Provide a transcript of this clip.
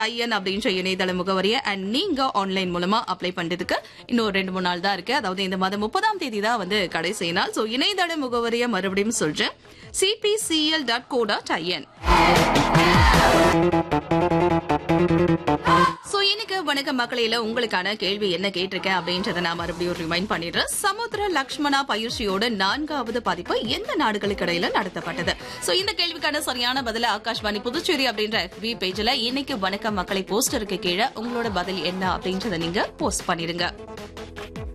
IN அப்படின்ற இணையதள முகவரியை அண்ட் நீங்க ஆன்லைன் மூலமா அப்ளை பண்றதுக்கு இன்னும் ரெண்டு மூணு நாள் தான் இருக்கு அதாவது இந்த மாதம் முப்பதாம் தேதி தான் வந்து கடைசி நாள் சோ இணையதள முகவரியை மறுபடியும் சொல்றேன் CPCL dot co dot in so இன்னைக்கு வணக்க மக்களையில உங்களுக்கான கேள்வி என்ன கேட்டிருக்கேன் அப்படின்றத நான் மறுபடியும் ரிமைண்ட் பண்ணிடுறேன் சமுத்திர லக்ஷ்மணா பயிற்சியோட நான்காவது பதிப்பு எந்த நாடுகளுக்கு இடையில நடத்தப்பட்டது சோ இந்த கேள்விக்கான சரியான பதில ஆகாஷ்வாணி புதுச்சேரி அப்படின்ற FB பேஜ்ல இன்னைக்கு வணக்க மக்களை போஸ்டருக்கு கீழே உங்களோட பதில் என்ன அப்படின்றத நீங்க போஸ்ட் பண்ணிடுங்க